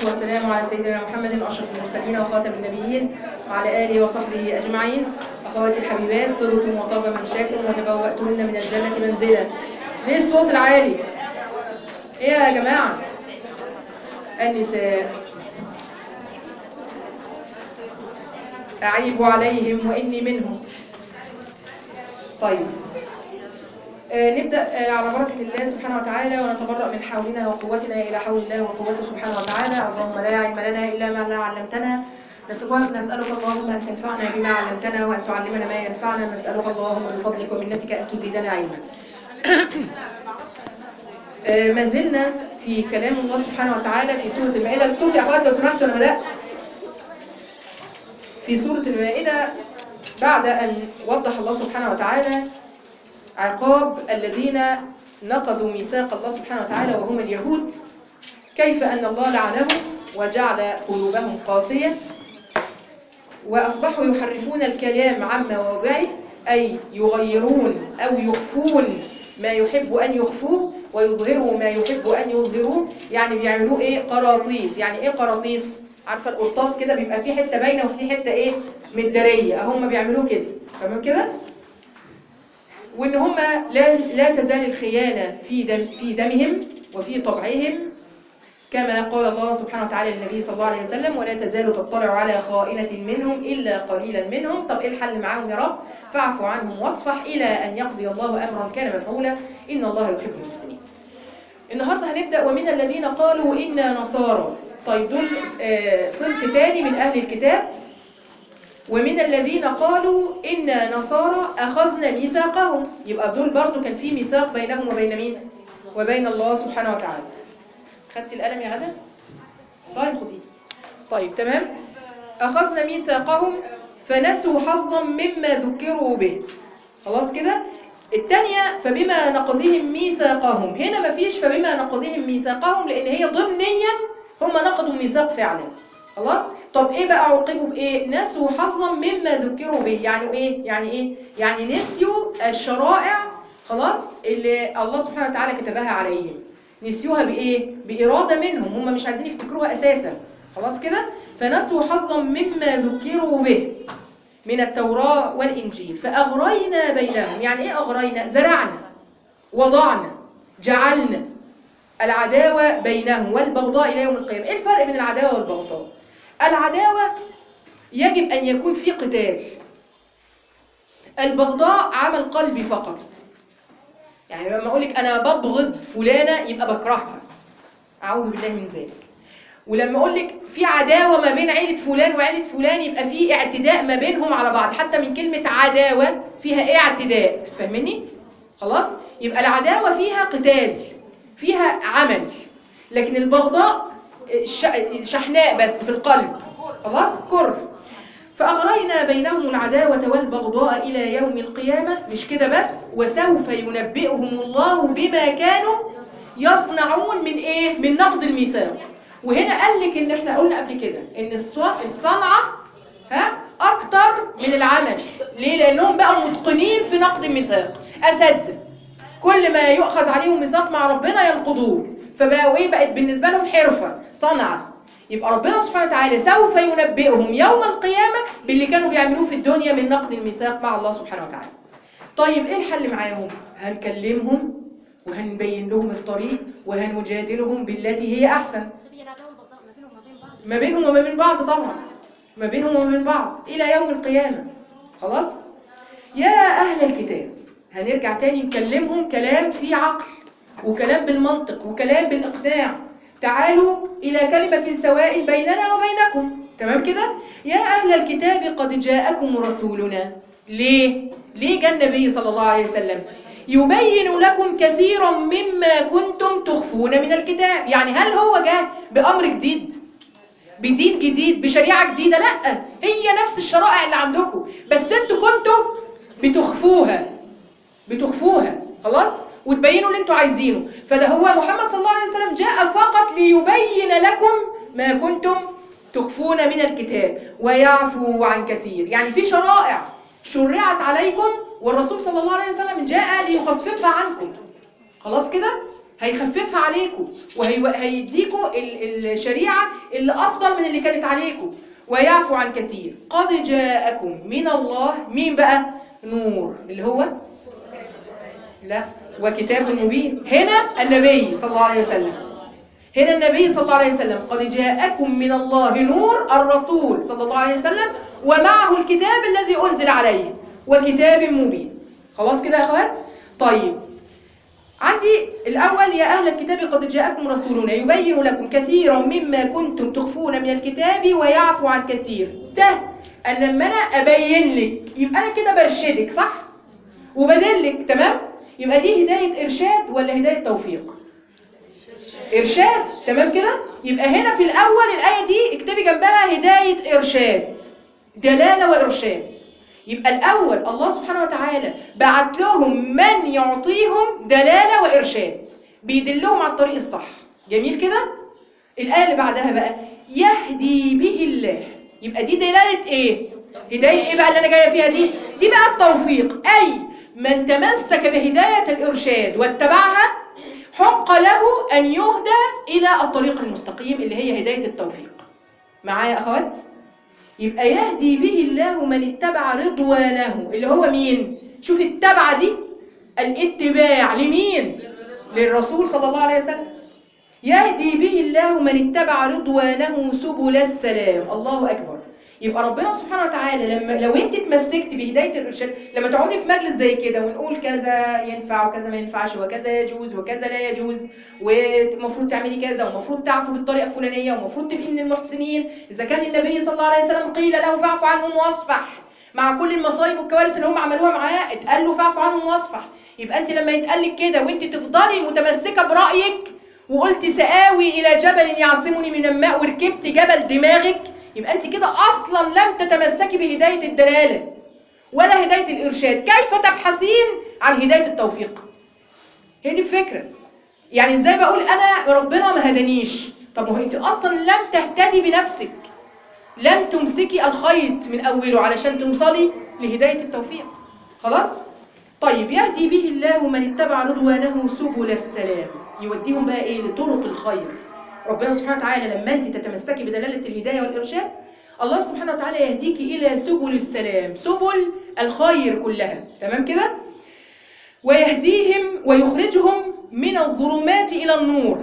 والسلام على سيدنا محمد أشرف المرسلين وخاتم النبيين وعلى آله وصحبه أجمعين أخواتي الحبيبات طبتم وطاب ممشاكم وتبوأتن من الجنة منزلا ليه الصوت العالي؟ إيه يا جماعة؟ النساء أعيب عليهم وإني منهم طيب آه نبدأ آه على بركة الله سبحانه وتعالى ونتبرأ من حولنا وقوتنا إلى حول الله وقوته سبحانه وتعالى اللهم لا علم لنا إلا ما لا علمتنا نسألك نسألك اللهم أن تنفعنا بما علمتنا وأن تعلمنا ما ينفعنا نسألك اللهم بفضلك ومنتك أن تزيدنا علما آه ما زلنا في كلام الله سبحانه وتعالى في سورة المائدة الصوت يا أخوات لو سمحتوا أنا بدأت في سورة المائدة بعد أن وضح الله سبحانه وتعالى عقاب الذين نقضوا ميثاق الله سبحانه وتعالى وهم اليهود كيف أن الله لعنهم وجعل قلوبهم قاسية وأصبحوا يحرفون الكلام عن مواضعه أي يغيرون أو يخفون ما يحب أن يخفوه ويظهروا ما يحب أن يظهروه يعني بيعملوه إيه قراطيس يعني إيه قراطيس عارفة القرطاس كده بيبقى فيه حتة باينة وفيه حتة إيه مدارية هم بيعملوه كده تمام كده وان هم لا لا تزال الخيانه في دم في دمهم وفي طبعهم كما قال الله سبحانه وتعالى للنبي صلى الله عليه وسلم ولا تزال تطلع على خائنة منهم إلا قليلا منهم طب إيه الحل معاهم يا رب فاعف عنهم واصفح إلى أن يقضي الله أمرا كان مفعولا إن الله يحب المحسنين النهاردة هنبدأ ومن الذين قالوا إنا نصارى طيب دول صنف تاني من أهل الكتاب ومن الذين قالوا إنا نصارى أخذنا ميثاقهم يبقى دول برضو كان في ميثاق بينهم وبين مين وبين الله سبحانه وتعالى خدت القلم يا غدا طيب خديه طيب تمام أخذنا ميثاقهم فنسوا حظا مما ذكروا به خلاص كده الثانية فبما نقضهم ميثاقهم هنا مفيش فبما نقضهم ميثاقهم لأن هي ضمنيا هم نقضوا الميثاق فعلا خلاص طب ايه بقى عوقبوا بايه نسوا حظا مما ذكروا به يعني ايه يعني ايه يعني نسيوا الشرائع خلاص اللي الله سبحانه وتعالى كتبها عليهم نسيوها بايه باراده منهم هم مش عايزين يفتكروها اساسا خلاص كده فنسوا حظا مما ذكروا به من التوراة والإنجيل فأغرينا بينهم يعني إيه أغرينا زرعنا وضعنا جعلنا العداوة بينهم والبغضاء إلى يوم القيامة إيه الفرق بين العداوة والبغضاء العداوة يجب أن يكون في قتال البغضاء عمل قلبي فقط يعني لما أقولك أنا ببغض فلانة يبقى بكرهها أعوذ بالله من ذلك ولما أقولك في عداوة ما بين عيلة فلان وعيلة فلان يبقى في اعتداء ما بينهم على بعض حتى من كلمة عداوة فيها إيه اعتداء فاهمني؟ خلاص؟ يبقى العداوة فيها قتال فيها عمل لكن البغضاء شحناء بس في القلب خلاص كره فأغرينا بينهم العداوة والبغضاء إلى يوم القيامة مش كده بس وسوف ينبئهم الله بما كانوا يصنعون من إيه؟ من نقض الميثاق وهنا قال لك إن إحنا قلنا قبل كده إن الصنعة ها أكتر من العمل ليه؟ لأنهم بقوا متقنين في نقض الميثاق أساتذة كل ما يؤخذ عليهم ميثاق مع ربنا ينقضوه فبقوا ايه بقت بالنسبه لهم حرفه صنعه يبقى ربنا سبحانه وتعالى سوف ينبئهم يوم القيامه باللي كانوا بيعملوه في الدنيا من نقض الميثاق مع الله سبحانه وتعالى طيب ايه الحل معاهم هنكلمهم وهنبين لهم الطريق وهنجادلهم بالتي هي احسن ما بينهم وما بين بعض طبعا ما بينهم وما بين بعض الى يوم القيامه خلاص يا اهل الكتاب هنرجع تاني نكلمهم كلام فيه عقل وكلام بالمنطق وكلام بالإقناع تعالوا إلى كلمة سواء بيننا وبينكم تمام كده؟ يا أهل الكتاب قد جاءكم رسولنا ليه؟ ليه جاء النبي صلى الله عليه وسلم؟ يبين لكم كثيرا مما كنتم تخفون من الكتاب يعني هل هو جاء بأمر جديد؟ بدين جديد بشريعة جديدة؟ لا هي نفس الشرائع اللي عندكم بس انتوا كنتوا بتخفوها بتخفوها خلاص؟ وتبينوا اللي انتوا عايزينه فده هو محمد صلى الله عليه وسلم جاء فقط ليبين لكم ما كنتم تخفون من الكتاب ويعفو عن كثير يعني في شرائع شرعت عليكم والرسول صلى الله عليه وسلم جاء ليخففها عنكم خلاص كده هيخففها عليكم وهيديكم الشريعة اللي أفضل من اللي كانت عليكم ويعفو عن كثير قد جاءكم من الله مين بقى نور اللي هو لا وكتاب مبين هنا النبي صلى الله عليه وسلم هنا النبي صلى الله عليه وسلم قد جاءكم من الله نور الرسول صلى الله عليه وسلم ومعه الكتاب الذي أنزل عليه وكتاب مبين خلاص كده يا أخوات طيب عندي الأول يا أهل الكتاب قد جاءكم رسولنا يبين لكم كثيرا مما كنتم تخفون من الكتاب ويعفو عن كثير ده أن لما أنا أبين لك يبقى أنا كده برشدك صح؟ وبدلك تمام؟ يبقى دي هداية إرشاد ولا هداية توفيق؟ إرشاد تمام كده؟ يبقى هنا في الأول الآية دي اكتبي جنبها هداية إرشاد دلالة وإرشاد يبقى الأول الله سبحانه وتعالى بعت لهم من يعطيهم دلالة وإرشاد بيدلهم على الطريق الصح جميل كده؟ الآية اللي بعدها بقى يهدي به الله يبقى دي دلالة إيه؟ هداية إيه بقى اللي أنا جاية فيها دي؟ دي بقى التوفيق أي من تمسك بهداية الإرشاد واتبعها حق له أن يهدى إلى الطريق المستقيم اللي هي هداية التوفيق معايا أخوات؟ يبقى يهدي به الله من اتبع رضوانه اللي هو مين شوف التبع دي الاتباع لمين للرسول صلى الله عليه وسلم يهدي به الله من اتبع رضوانه سبل السلام الله أكبر يبقى ربنا سبحانه وتعالى لما لو انت اتمسكت بهدايه الارشاد لما تقعدي في مجلس زي كده ونقول كذا ينفع وكذا ما ينفعش وكذا يجوز وكذا لا يجوز والمفروض تعملي كذا ومفروض تعفو بالطريقه الفلانيه ومفروض تبقي من المحسنين اذا كان النبي صلى الله عليه وسلم قيل له فاعف عنهم واصفح مع كل المصايب والكوارث اللي هم عملوها معاه اتقال له فاعف عنهم واصفح يبقى انت لما يتقال لك كده وانت تفضلي متمسكه برايك وقلت سآوي الى جبل يعصمني من الماء وركبت جبل دماغك يبقى انت كده اصلا لم تتمسكي بهدايه الدلاله ولا هدايه الارشاد كيف تبحثين عن هدايه التوفيق هي دي الفكره يعني ازاي بقول انا ربنا ما هدانيش طب ما هو انت اصلا لم تهتدي بنفسك لم تمسكي الخيط من اوله علشان توصلي لهدايه التوفيق خلاص طيب يهدي به الله من اتبع رضوانه سبل السلام يوديهم بقى ايه لطرق الخير ربنا سبحانه وتعالى لما انت تتمسكي بدلاله الهدايه والارشاد الله سبحانه وتعالى يهديك الى سبل السلام سبل الخير كلها تمام كده ويهديهم ويخرجهم من الظلمات الى النور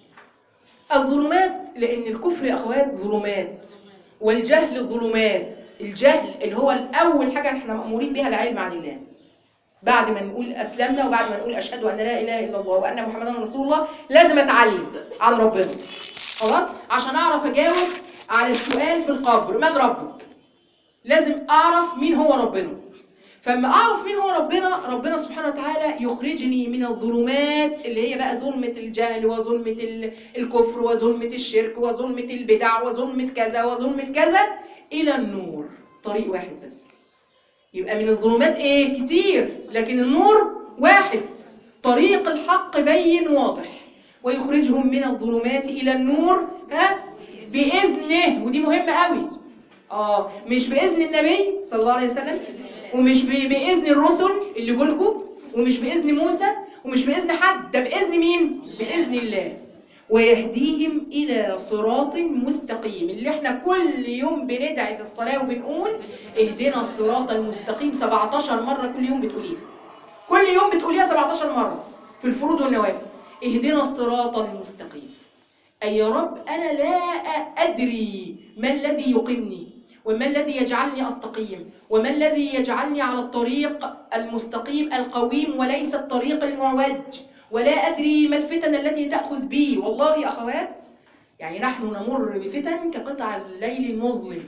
الظلمات لان الكفر يا اخوات ظلمات والجهل ظلمات الجهل اللي هو الاول حاجه احنا مامورين بها العلم عن الله بعد ما نقول أسلمنا وبعد ما نقول أشهد أن لا إله إلا الله وأن محمدا رسول الله لازم أتعلم عن ربنا خلاص عشان أعرف أجاوب على السؤال في القبر من ربك لازم أعرف مين هو ربنا فلما أعرف مين هو ربنا ربنا سبحانه وتعالى يخرجني من الظلمات اللي هي بقى ظلمة الجهل وظلمة الكفر وظلمة الشرك وظلمة البدع وظلمة كذا وظلمة كذا إلى النور طريق واحد بس يبقى من الظلمات ايه كتير لكن النور واحد طريق الحق بين واضح ويخرجهم من الظلمات الى النور ها باذنه ودي مهمه قوي اه مش باذن النبي صلى الله عليه وسلم ومش باذن الرسل اللي جولكم ومش باذن موسى ومش باذن حد ده باذن مين باذن الله ويهديهم إلى صراط مستقيم اللي احنا كل يوم بندعي في الصلاة وبنقول اهدنا الصراط المستقيم 17 مرة كل يوم بتقوليها كل يوم بتقوليها 17 مرة في الفروض والنوافل اهدنا الصراط المستقيم أي يا رب أنا لا أدري ما الذي يقيمني وما الذي يجعلني أستقيم وما الذي يجعلني على الطريق المستقيم القويم وليس الطريق المعوج ولا أدري ما الفتن التي تأخذ بي والله يا أخوات يعني نحن نمر بفتن كقطع الليل المظلم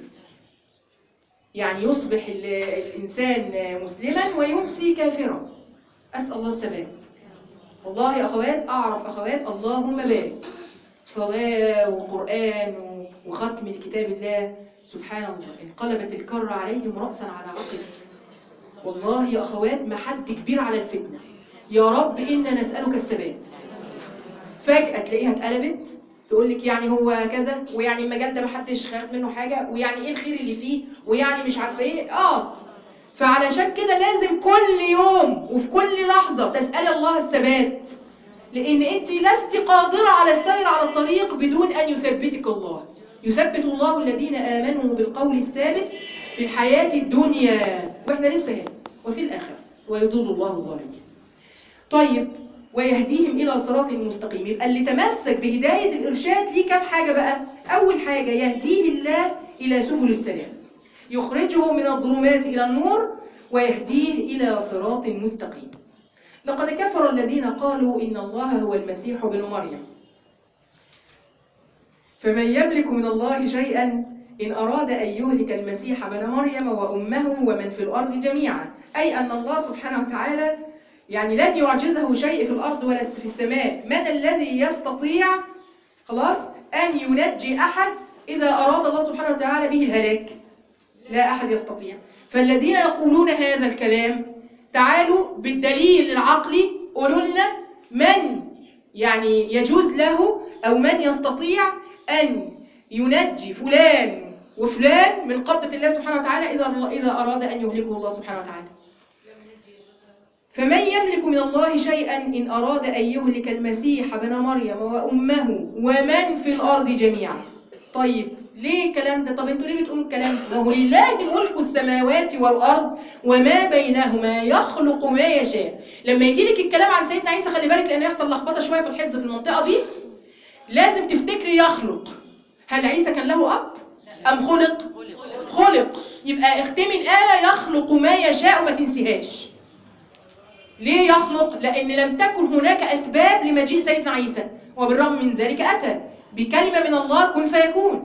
يعني يصبح الإنسان مسلما ويمسي كافرا أسأل الله الثبات والله يا أخوات أعرف أخوات اللهم بارك صلاة وقرآن وختم لكتاب الله سبحان الله انقلبت الكرة عليهم رأسا على عقب والله يا أخوات ما حد كبير على الفتنة يا رب إنا نسألك الثبات فجأة تلاقيها اتقلبت تقول لك يعني هو كذا ويعني المجال ده محدش خاف منه حاجة ويعني ايه الخير اللي فيه ويعني مش عارفه ايه اه فعلشان كده لازم كل يوم وفي كل لحظة تسألي الله الثبات لان انت لست قادره على السير على الطريق بدون ان يثبتك الله يثبت الله الذين امنوا بالقول الثابت في الحياه الدنيا واحنا لسه هنا وفي الاخره ويضل الله الظالمين طيب ويهديهم الى صراط مستقيم يبقى اللي تمسك بهدايه الارشاد ليه كام حاجه بقى اول حاجه يهديه الله الى سبل السلام يخرجه من الظلمات الى النور ويهديه الى صراط مستقيم لقد كفر الذين قالوا ان الله هو المسيح ابن مريم فمن يملك من الله شيئا إن أراد أن يهلك المسيح ابن مريم وأمه ومن في الأرض جميعا أي أن الله سبحانه وتعالى يعني لن يعجزه شيء في الأرض ولا في السماء من الذي يستطيع خلاص أن ينجي أحد إذا أراد الله سبحانه وتعالى به الهلاك لا أحد يستطيع فالذين يقولون هذا الكلام تعالوا بالدليل العقلي قولوا لنا من يعني يجوز له أو من يستطيع أن ينجي فلان وفلان من قبضة الله سبحانه وتعالى إذا إذا أراد أن يهلكه الله سبحانه وتعالى فمن يملك من الله شيئا إن أراد أن يهلك المسيح ابن مريم وأمه ومن في الأرض جميعا طيب ليه الكلام ده طب انتوا ليه بتقولوا الكلام ده ما هو لله ملك السماوات والأرض وما بينهما يخلق ما يشاء لما يجي لك الكلام عن سيدنا عيسى خلي بالك لأن يحصل لخبطة شوية في الحفظ في المنطقة دي لازم تفتكري يخلق هل عيسى كان له أب أم خلق خلق يبقى اختمي الآية يخلق ما يشاء وما تنسيهاش ليه يخلق؟ لأن لم تكن هناك أسباب لمجيء سيدنا عيسى وبالرغم من ذلك أتى بكلمة من الله كن فيكون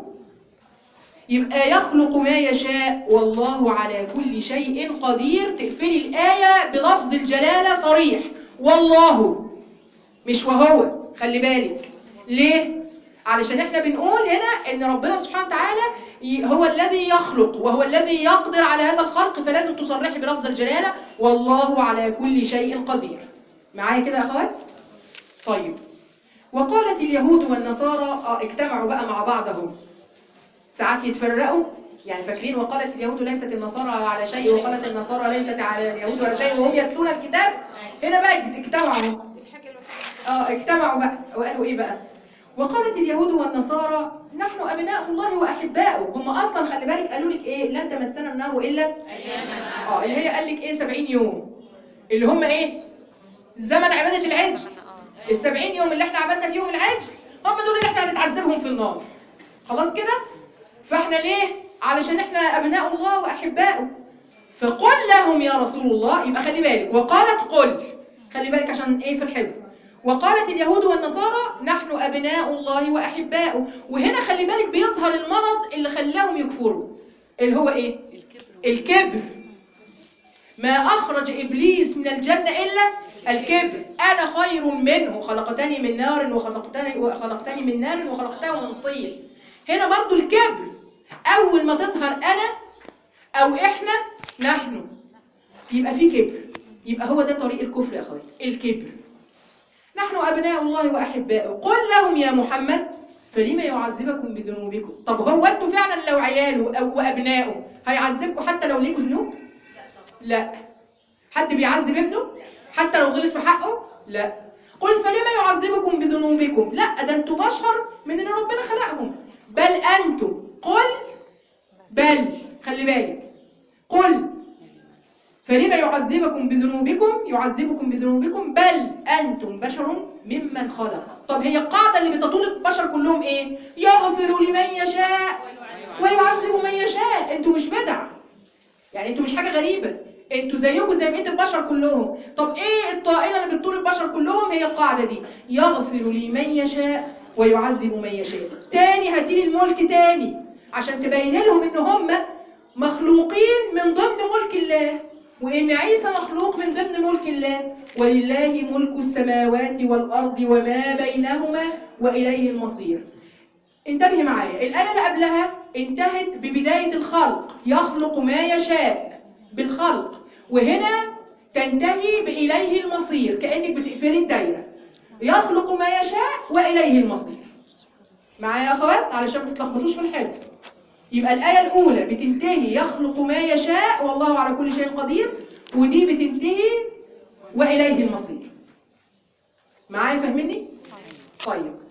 يبقى يخلق ما يشاء والله على كل شيء قدير تقفلي الآية بلفظ الجلالة صريح والله مش وهو خلي بالك ليه؟ علشان احنا بنقول هنا ان ربنا سبحانه وتعالى هو الذي يخلق وهو الذي يقدر على هذا الخلق فلازم تصرحي بلفظ الجلالة والله على كل شيء قدير معايا كده يا اخوات طيب وقالت اليهود والنصارى اه اجتمعوا بقى مع بعض اهو ساعات يتفرقوا يعني فاكرين وقالت اليهود ليست النصارى على شيء وقالت النصارى ليست على اليهود ولا شيء وهم يتلون الكتاب هنا بقى اجتمعوا اه اجتمعوا بقى وقالوا ايه بقى وقالت اليهود والنصارى نحن أبناء الله وأحباؤه هم أصلا خلي بالك قالوا لك إيه لن تمسنا النار إلا آه اللي هي قال لك إيه 70 يوم اللي هم إيه زمن عبادة العجل ال 70 يوم اللي إحنا عملنا فيهم العجل هم دول اللي إحنا هنتعذبهم في النار خلاص كده فإحنا ليه علشان إحنا أبناء الله وأحباؤه فقل لهم يا رسول الله يبقى خلي بالك وقالت قل خلي بالك عشان إيه في الحفظ وقالت اليهود والنصارى نحن أبناء الله وأحباؤه وهنا خلي بالك بيظهر المرض اللي خلاهم يكفروا اللي هو إيه؟ الكبر ما أخرج إبليس من الجنة إلا الكبر أنا خير منه خلقتني من نار وخلقتني, وخلقتني من نار وخلقته من طين هنا برضو الكبر أول ما تظهر أنا أو إحنا نحن يبقى في كبر يبقى هو ده طريق الكفر يا أخواتي الكبر نحن أبناء الله وأحباؤه قل لهم يا محمد فلما يعذبكم بذنوبكم طب هو أنتوا فعلا لو عياله أو أبنائه هيعذبكم حتى لو ليكوا ذنوب لا حد بيعذب ابنه حتى لو غلط في حقه لا قل فلما يعذبكم بذنوبكم لا ده انتوا بشر من ان ربنا خلقهم بل انتم قل بل خلي بالك قل فلما يعذبكم بذنوبكم يعذبكم بذنوبكم بل أنتم بشر ممن خلق طب هي القاعدة اللي بتطول البشر كلهم إيه يغفر لمن يشاء ويعذب من يشاء انتوا مش بدع يعني انتوا مش حاجة غريبة انتوا زيكم زي بقية البشر كلهم طب ايه الطائلة اللي بتطول البشر كلهم هي القاعدة دي يغفر لمن يشاء ويعذب من يشاء تاني هاتيلي الملك تاني عشان تبين لهم ان هم مخلوقين من ضمن ملك الله وإن عيسى مخلوق من ضمن ملك الله ولله ملك السماوات والأرض وما بينهما وإليه المصير انتبه معايا الآية اللي قبلها انتهت ببداية الخلق يخلق ما يشاء بالخلق وهنا تنتهي بإليه المصير كأنك بتقفلي الدايرة يخلق ما يشاء وإليه المصير معايا يا أخوات علشان ما تتلخبطوش في الحفظ يبقى الآية الأولى بتنتهي يخلق ما يشاء والله على كل شيء قدير ودي بتنتهي وإليه المصير معايا فاهميني طيب